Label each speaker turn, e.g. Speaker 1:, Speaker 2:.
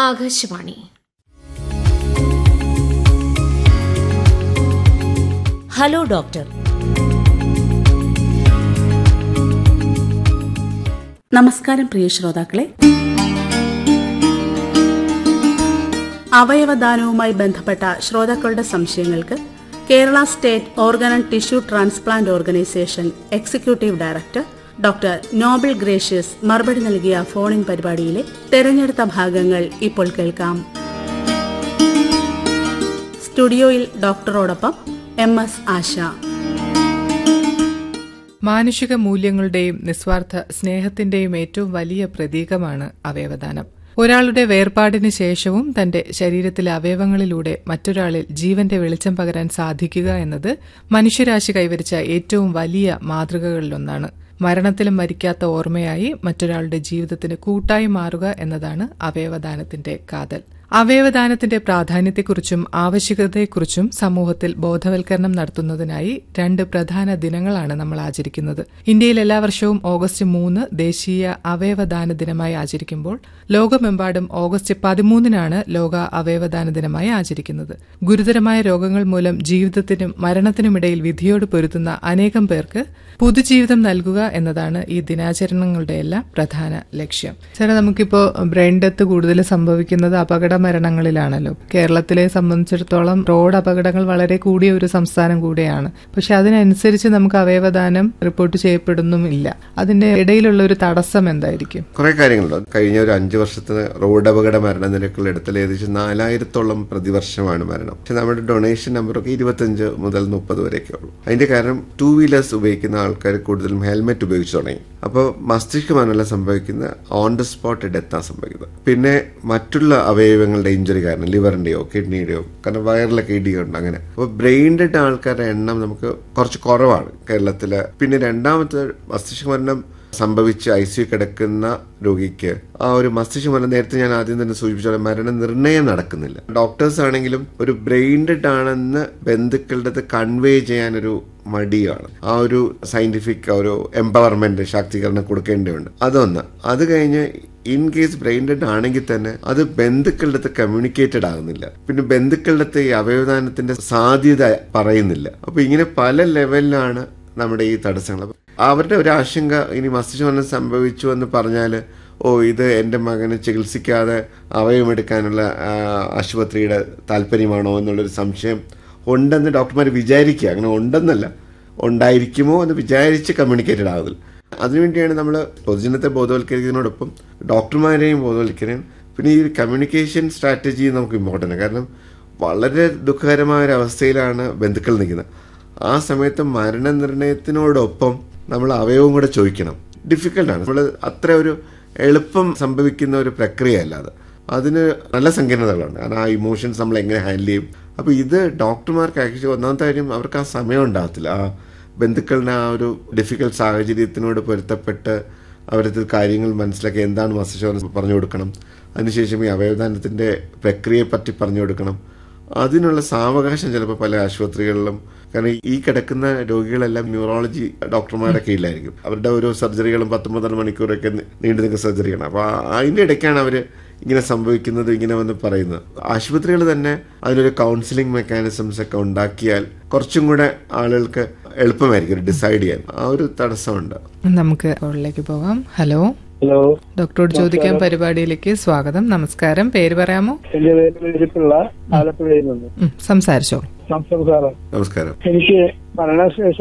Speaker 1: Akashvani
Speaker 2: hello doctor
Speaker 3: നമസ്കാരം പ്രിയ ശ്രോതാക്കളെ അവയവദാനവുമായി ബന്ധപ്പെട്ട ശ്രോതാക്കളുടെ സംശയങ്ങൾക്ക് Kerala state organ and tissue transplant organisation executive director doctor Noble Gracious മറുപടി നൽകിയ ഫോണിൻ പരിപാടിയിലെ തെരഞ്ഞെടുത്ത ഭാഗങ്ങൾ ഇപ്പോൾ കേൾക്കാം സ്റ്റുഡിയോയിൽ ഡോക്ടറോടൊപ്പം എം എസ് ആശ
Speaker 4: മാനുഷിക മൂല്യങ്ങളുടെയും നിസ്വാർത്ഥ സ്നേഹത്തിന്റെയും ഏറ്റവും വലിയ പ്രതീകമാണ് അവയവദാനം ഒരാളുടെ വേർപാടിന് ശേഷവും തന്റെ ശരീരത്തിലെ അവയവങ്ങളിലൂടെ മറ്റൊരാളിൽ ജീവന്റെ വെളിച്ചം പകരാൻ സാധിക്കുക എന്നത് മനുഷ്യരാശി കൈവരിച്ച ഏറ്റവും വലിയ മാതൃകകളിലൊന്നാണ് മരണത്തിലും മരിക്കാത്ത ഓർമ്മയായി മറ്റൊരാളുടെ ജീവിതത്തിന് കൂട്ടായി മാറുക എന്നതാണ് അവയവദാനത്തിന്റെ കാതൽ അവയവദാനത്തിന്റെ പ്രാധാന്യത്തെക്കുറിച്ചും ആവശ്യകതയെക്കുറിച്ചും സമൂഹത്തിൽ ബോധവൽക്കരണം നടത്തുന്നതിനായി രണ്ട് പ്രധാന ദിനങ്ങളാണ് നമ്മൾ ആചരിക്കുന്നത് ഇന്ത്യയിൽ എല്ലാ വർഷവും ഓഗസ്റ്റ് മൂന്ന് ദേശീയ അവയവദാന ദിനമായി ആചരിക്കുമ്പോൾ ലോകമെമ്പാടും ഓഗസ്റ്റ് പതിമൂന്നിനാണ് ലോക അവയവദാന ദിനമായി ആചരിക്കുന്നത് ഗുരുതരമായ രോഗങ്ങൾ മൂലം ജീവിതത്തിനും മരണത്തിനുമിടയിൽ വിധിയോട് പൊരുത്തുന്ന അനേകം പേർക്ക് പുതുജീവിതം നൽകുക എന്നതാണ് ഈ ദിനാചരണങ്ങളുടെ എല്ലാം പ്രധാന ലക്ഷ്യം സാറേ നമുക്കിപ്പോ ബ്രെയിൻ ഡെത്ത് കൂടുതൽ സംഭവിക്കുന്നത് അപകട മരണങ്ങളിലാണല്ലോ കേരളത്തിലെ സംബന്ധിച്ചിടത്തോളം റോഡ് അപകടങ്ങൾ വളരെ കൂടിയ ഒരു സംസ്ഥാനം കൂടെയാണ് പക്ഷെ അതിനനുസരിച്ച് നമുക്ക് അവയവദാനം റിപ്പോർട്ട് ചെയ്യപ്പെടുന്നുമില്ല അതിന്റെ ഇടയിലുള്ള ഒരു തടസ്സം എന്തായിരിക്കും
Speaker 5: കുറെ കാര്യങ്ങളുണ്ട് കഴിഞ്ഞ ഒരു അഞ്ചു വർഷത്തിന് റോഡ് അപകട മരണ നിരക്കുകൾ എടുത്താൽ ഏകദേശം നാലായിരത്തോളം പ്രതിവർഷമാണ് മരണം പക്ഷെ നമ്മുടെ ഡൊണേഷൻ നമ്പറൊക്കെ ഇരുപത്തഞ്ച് മുതൽ മുപ്പത് വരെയൊക്കെ ഉള്ളൂ അതിന്റെ കാരണം ടൂ വീലേഴ്സ് ഉപയോഗിക്കുന്ന ആൾക്കാർ കൂടുതലും ഹെൽമെറ്റ് ഉപയോഗിച്ച് തുടങ്ങി അപ്പോൾ മസ്തിഷ്ക മരണം സംഭവിക്കുന്ന ഓൺ ദ സ്പോട്ട് ഡെത്താണ് സംഭവിക്കുന്നത് പിന്നെ മറ്റുള്ള അവയവങ്ങളുടെ ഇഞ്ചുറി കാരണം ലിവറിന്റെയോ കിഡ്നിയുടെയോ കാരണം വയറിലൊക്കെ ഇടിയുണ്ട് അങ്ങനെ അപ്പോൾ ബ്രെയിൻ ഡെഡ് ആൾക്കാരുടെ എണ്ണം നമുക്ക് കുറച്ച് കുറവാണ് കേരളത്തില് പിന്നെ രണ്ടാമത്തെ മസ്തിഷ്ക മരണം സംഭവിച്ച് ഐ സി കിടക്കുന്ന രോഗിക്ക് ആ ഒരു മസ്തിഷ്ക മരണം നേരത്തെ ഞാൻ ആദ്യം തന്നെ സൂചിപ്പിച്ച മരണ നിർണയം നടക്കുന്നില്ല ഡോക്ടേഴ്സ് ആണെങ്കിലും ഒരു ബ്രെയിൻ ഡെഡ് ആണെന്ന് ബന്ധുക്കളുടെ അടുത്ത് കൺവേ ചെയ്യാൻ ഒരു മടിയാണ് ആ ഒരു സയന്റിഫിക് ഒരു എംപവർമെന്റ് ശാക്തീകരണം കൊടുക്കേണ്ടതുണ്ട് അതൊന്ന് അത് കഴിഞ്ഞ് ഇൻ കേസ് ബ്രെയിൻ ഡെഡ് ആണെങ്കിൽ തന്നെ അത് ബന്ധുക്കളുടെ അടുത്ത് കമ്മ്യൂണിക്കേറ്റഡ് ആകുന്നില്ല പിന്നെ ബന്ധുക്കളുടെ അടുത്ത് ഈ അവയവദാനത്തിന്റെ സാധ്യത പറയുന്നില്ല അപ്പൊ ഇങ്ങനെ പല ലെവലിലാണ് നമ്മുടെ ഈ തടസ്സങ്ങൾ അവരുടെ ഒരു ആശങ്ക ഇനി മസ്തിഷ്കമരണം സംഭവിച്ചു എന്ന് പറഞ്ഞാൽ ഓ ഇത് എൻ്റെ മകന് ചികിത്സിക്കാതെ അവയവമെടുക്കാനുള്ള ആശുപത്രിയുടെ താല്പര്യമാണോ എന്നുള്ളൊരു സംശയം ഉണ്ടെന്ന് ഡോക്ടർമാർ വിചാരിക്കുക അങ്ങനെ ഉണ്ടെന്നല്ല ഉണ്ടായിരിക്കുമോ എന്ന് വിചാരിച്ച് കമ്മ്യൂണിക്കേറ്റഡ് ആകുന്നില്ല അതിനുവേണ്ടിയാണ് നമ്മൾ പൊതുജനത്തെ ബോധവൽക്കരിക്കുന്നതിനോടൊപ്പം ഡോക്ടർമാരെയും ബോധവൽക്കരിക്കാൻ പിന്നെ ഈ കമ്മ്യൂണിക്കേഷൻ സ്ട്രാറ്റജി നമുക്ക് ഇമ്പോർട്ടൻ്റ് കാരണം വളരെ ദുഃഖകരമായ ഒരു അവസ്ഥയിലാണ് ബന്ധുക്കൾ നിൽക്കുന്നത് ആ സമയത്ത് മരണനിർണയത്തിനോടൊപ്പം നമ്മൾ അവയവം കൂടെ ചോദിക്കണം ഡിഫിക്കൽട്ടാണ് നമ്മൾ അത്ര ഒരു എളുപ്പം സംഭവിക്കുന്ന ഒരു പ്രക്രിയ അല്ല അത് അതിന് നല്ല സങ്കീർണതകളുണ്ട് കാരണം ആ ഇമോഷൻസ് നമ്മൾ എങ്ങനെ ഹാൻഡിൽ ചെയ്യും അപ്പോൾ ഇത് ഡോക്ടർമാർക്ക് ആക്ച്വലി ഒന്നാമത്തെ കാര്യം അവർക്ക് ആ സമയം ഉണ്ടാകത്തില്ല ആ ബന്ധുക്കളുടെ ആ ഒരു ഡിഫിക്കൽട്ട് സാഹചര്യത്തിനോട് പൊരുത്തപ്പെട്ട് അവരത് കാര്യങ്ങൾ മനസ്സിലാക്കി എന്താണ് മസ്തിഷ്കം പറഞ്ഞു കൊടുക്കണം അതിനുശേഷം ഈ അവയവദാനത്തിന്റെ പ്രക്രിയയെ പറ്റി പറഞ്ഞു കൊടുക്കണം അതിനുള്ള സാവകാശം ചിലപ്പോൾ പല ആശുപത്രികളിലും കാരണം ഈ കിടക്കുന്ന രോഗികളെല്ലാം ന്യൂറോളജി ഡോക്ടർമാരുടെ കീഴിലായിരിക്കും അവരുടെ ഓരോ സർജറികളും പത്തൊമ്പതര മണിക്കൂറൊക്കെ നീണ്ടു നിൽക്കുന്ന സർജറിയാണ് അപ്പോൾ അതിൻ്റെ ഇടയ്ക്കാണ് അവർ ഇങ്ങനെ സംഭവിക്കുന്നത് ഇങ്ങനെ വന്ന് പറയുന്നത് ആശുപത്രികൾ തന്നെ അതിനൊരു കൗൺസിലിംഗ് മെക്കാനിസംസ് ഒക്കെ ഉണ്ടാക്കിയാൽ കുറച്ചും കൂടെ ആളുകൾക്ക് എളുപ്പമായിരിക്കും ഡിസൈഡ് ചെയ്യാൻ ആ ഒരു തടസ്സമുണ്ട്
Speaker 4: നമുക്ക് കോളിലേക്ക് പോകാം ഹലോ
Speaker 6: ഹലോ
Speaker 4: ഡോക്ടറോട് ചോദിക്കാൻ പരിപാടിയിലേക്ക് സ്വാഗതം നമസ്കാരം പേര് പറയാമോ
Speaker 6: എന്റെ പേര് വെജിപ്പിള്ള ആലപ്പുഴയിൽ നിന്ന്
Speaker 4: ഉം, സംസാരിച്ചോ
Speaker 6: സംസം സാറ്
Speaker 5: നമസ്കാരം
Speaker 6: എനിക്ക് മരണശേഷം